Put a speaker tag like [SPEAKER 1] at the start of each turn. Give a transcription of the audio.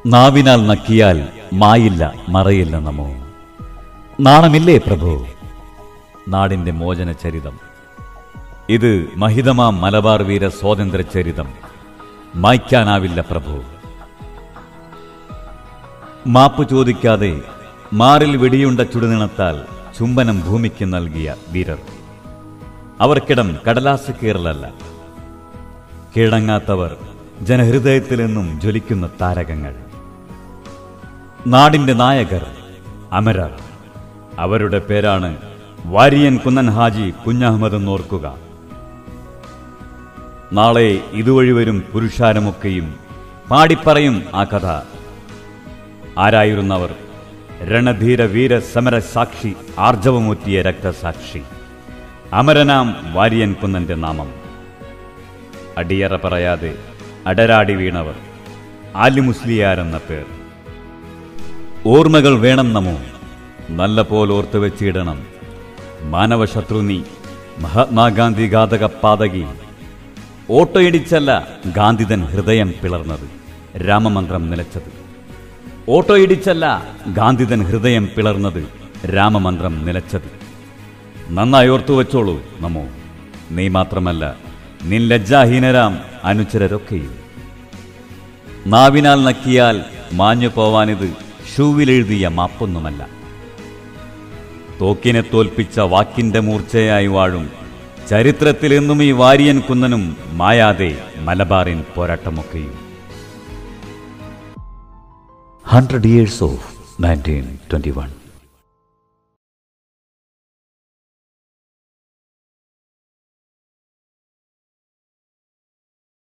[SPEAKER 1] നാവിനാൽ നക്കിയാൽ മായില്ല മറയില്ല നമോ നാണമില്ലേ പ്രഭു നാടിന്റെ മോചന ചരിതം ഇത് മഹിതമാം മലബാർ വീര സ്വാതന്ത്ര്യ ചരിതം മായ്ക്കാനാവില്ല പ്രഭു മാപ്പ് ചോദിക്കാതെ മാറിൽ വെടിയുണ്ട ചുടുനിണത്താൽ ചുംബനം ഭൂമിക്ക് നൽകിയ വീരർ അവർക്കിടം കടലാസ് കീറലല്ല കീഴടങ്ങാത്തവർ ജനഹൃദയത്തിൽ നിന്നും ജ്വലിക്കുന്ന താരകങ്ങൾ നാടിന്റെ നായകർ അമരർ അവരുടെ പേരാണ് വാരിയൻ കുന്നൻ ഹാജി കുഞ്ഞഹമ്മദ് എന്നോർക്കുക നാളെ ഇതുവഴി വരും പുരുഷാരമൊക്കെയും പാടിപ്പറയും ആ കഥ ആരായിരുന്നവർ രണധീര വീര സമര സാക്ഷി ആർജവമൂറ്റിയ രക്തസാക്ഷി അമരനാം വാരിയൻ കുന്നന്റെ നാമം അടിയറ പറയാതെ അടരാടി വീണവർ ആലിമുസ്ലിയാരെന്ന പേർ ഓർമ്മകൾ വേണം നമോ നല്ല പോലെ ഓർത്തു വെച്ചിടണം മാനവശത്രുനി മഹാത്മാഗാന്ധി ഘാതക പാതകി ഓട്ടോയിടിച്ചല്ല ഗാന്ധിതൻ ഹൃദയം പിളർന്നത് രാമമന്ത്രം നിലച്ചത് ഓട്ടോയിടിച്ചല്ല ഗാന്ധിതൻ ഹൃദയം പിളർന്നത് രാമമന്ത്രം നിലച്ചത് നന്നായി ഓർത്തു വെച്ചോളൂ നമോ നീ മാത്രമല്ല നിൻ ലജ്ജാഹീനരാം അനുചരരൊക്കെയും നാവിനാൽ നക്കിയാൽ മാഞ്ഞു പോവാനിത് ഷൂവിലെഴുതിയ മാപ്പൊന്നുമല്ല തോക്കിനെ തോൽപ്പിച്ച വാക്കിന്റെ മൂർച്ചയായി വാഴും ചരിത്രത്തിൽ എന്നും ഈ വാരിയൻ കുന്നനും മായാതെ മലബാറിൻ പോരാട്ടമൊക്കെയും hundred years of nineteen twenty one